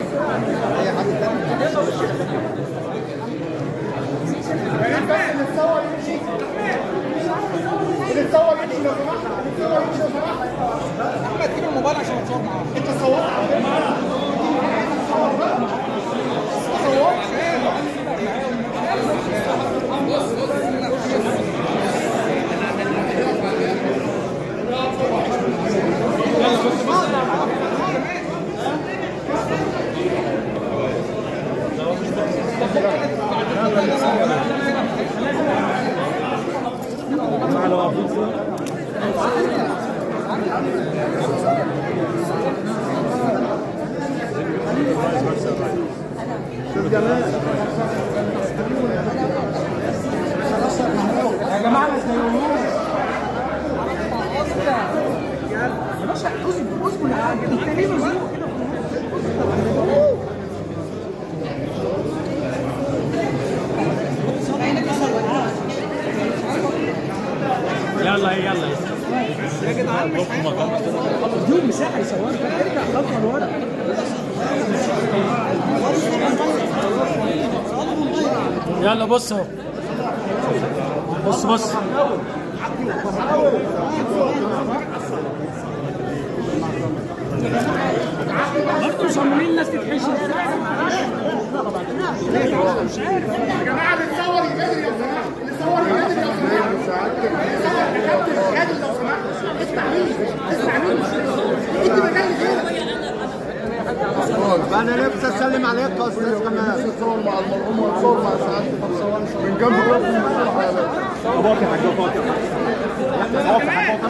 اي حد تاني بنتصور يمشي بنتصور يمشي لو سمحت بنتصور يمشي لو سمحت احمد جيب الموبايل عشان اتصور معاه انت صورت يا جماعه ما تضايقونوش يا باشا اصبر اصبر يا عم انت ليه مزنوق كده يلا يلا يا جدعان مش اديهم مساحه يصوروا ارجع خطوه لورا يلا بص اهو بص بص برضه مصممين الناس تتحشر يا جماعه بنتصور يبادر لو سمحت بنتصور يبادر لو سمحت بنتصور يا كابتن يبادر لو سمحت اسمع مني اسمع مني انت مكان غيرك انا نفسي اسلم عليك يا استاذ كمال صور مع المرحوم وصور مع سعادتك من جنب ابوك يا حاج ابوك ابوك يا حاج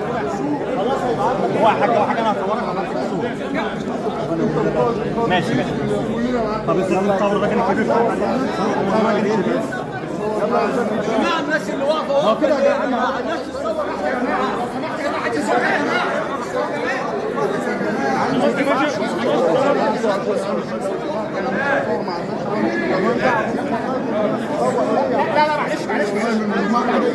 هو حاجه هو حاجه انا هصورك على الصوره ماشي ماشي طب انت لما تصور الراجل الكبير فوق الراجل ايه بس جماعه الناس اللي واقفه هو كده يا جماعه الناس تصور يا جماعه لو سمحت يا جماعه تصور يا جماعه لا لا معلش معلش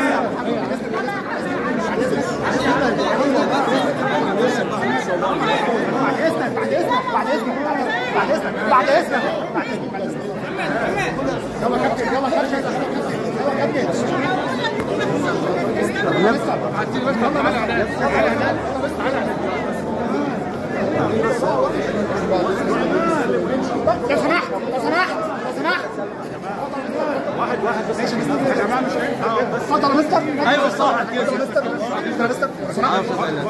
بعد اذنك بعد اذنك بعد اذنك بعد اذنك بعد اذنك بعد اذنك بعد اذنك يلا كابتن يلا كابتن يلا كابتن لو سمحت لو سمحت لو سمحت واحد واحد بس يا جماعه مش هينفع اتفضل يا مستر ايوه صح كده مستر مستر مستر لو سمحت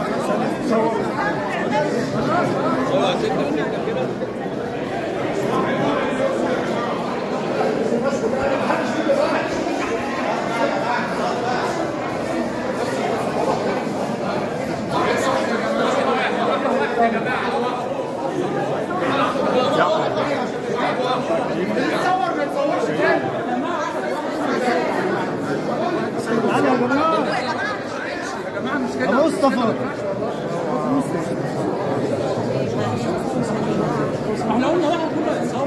تصور ما تصورش تاني مصطفى احنا قلنا واحد كله يتصور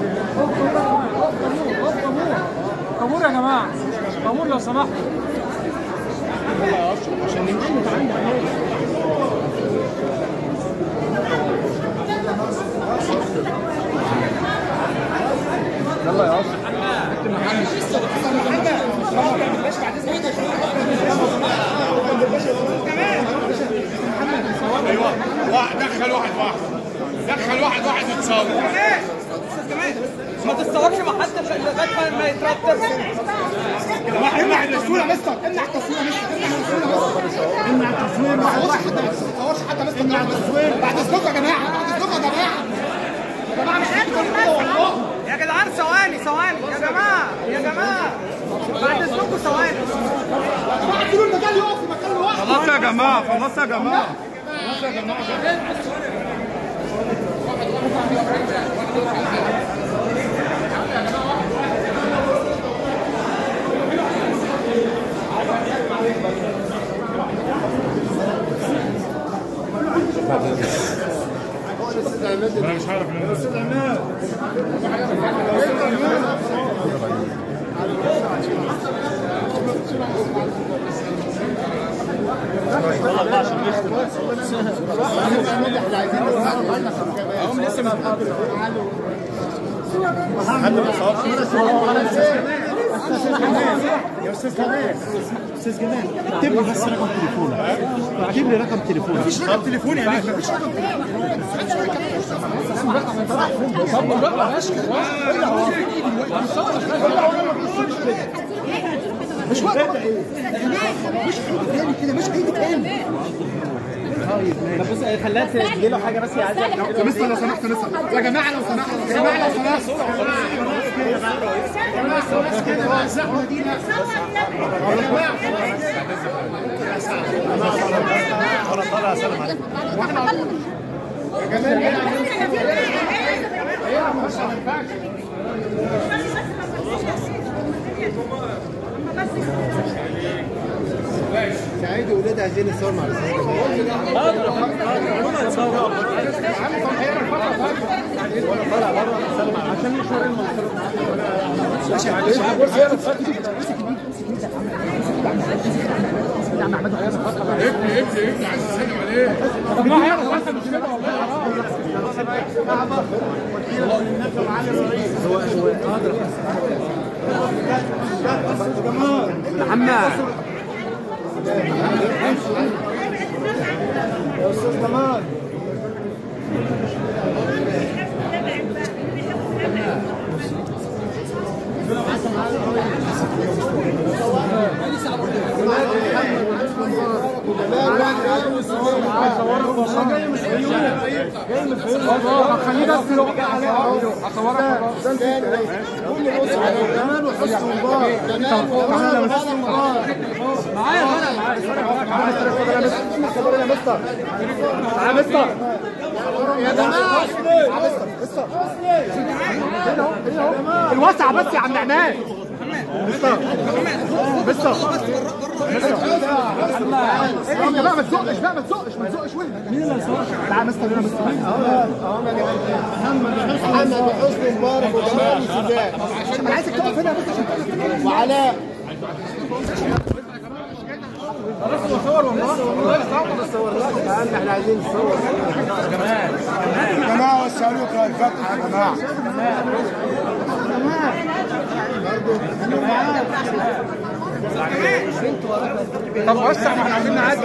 طابور يا جماعه طابور لو سمحت ايوه واحد دخل واحد واحد دخل واحد واحد يتصور ما تتصورش مع حد لغايه ما يترتب امنع التصوير يا مستر امنع التصوير يا مستر امنع التصوير امنع التصوير ما تصورش حتى مستر امنع التصوير بعد اذنكم يا جماعه بعد اذنكم يا جماعه يا جماعه مش هينفع كده والله يا جدعان ثواني ثواني يا جماعه يا جماعه بعد اذنكم ثواني يا جماعه اديله المجال يقف في مكان لوحده خلاص يا جماعه خلاص يا جماعه انا مش عارف مين يا استاذ جمال استاذ جمال اكتب لي بس رقم تليفونك اكتب لي رقم تليفونك مفيش رقم تليفوني يا بيه مفيش رقم مش وقت يا جماعه مش هيجي تاني كده مش هيجي تاني بص خليها تسجل له حاجه بس يا عايز يا مستر لو سمحت يا مستر يا جماعه لو سمحت يا جماعه لو سمحت الزحمه دي لا سعيد وولاد عايزين يصوروا مع الاستاذ ابني ابني ابني عايز اسلم عليه محمد خليه بس لو هصورك كل الاسره كمان وحسن مبارك كمان وحسن مبارك معايا انا معايا يا مستر يا مستر يا جماعه مستر الوسع بس يا عم عماد مستر مستر يا بقى ما تزقش بقى ما تزقش ما تزقش وين مين اللي هيصور تعال مستر هنا مستر محمد وحسني مبارك وجمال وسجاد انا عايزك تقف هنا بس عشان تعرف وعلاء احنا عايزين نصور يا جماعه وسعوا له الفتحه يا جماعه طب وسع ما احنا عايزين نعدي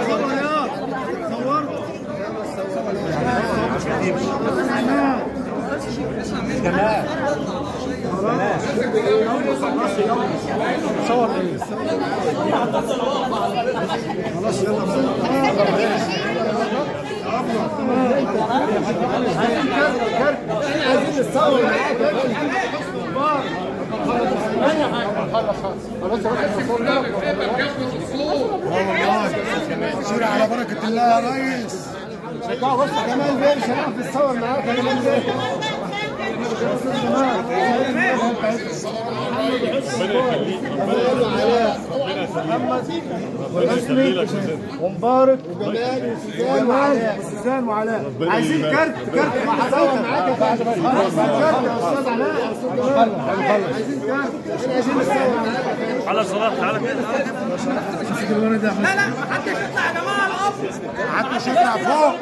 عايزين نصور معاك سوري على بركه الله يا ريس كمان بيه مش هنعرف نتصور معاك انا من بيه ومبارك وجمال وسجاد وعلاء وسوزان وعلاء عايزين كارت كارت مع نصور معاك يا فندم كارت يا استاذ علاء يا استاذ جمال عايزين كارت احنا عايزين نصور معاك على صلاح تعالى كده محدش يطلع فوق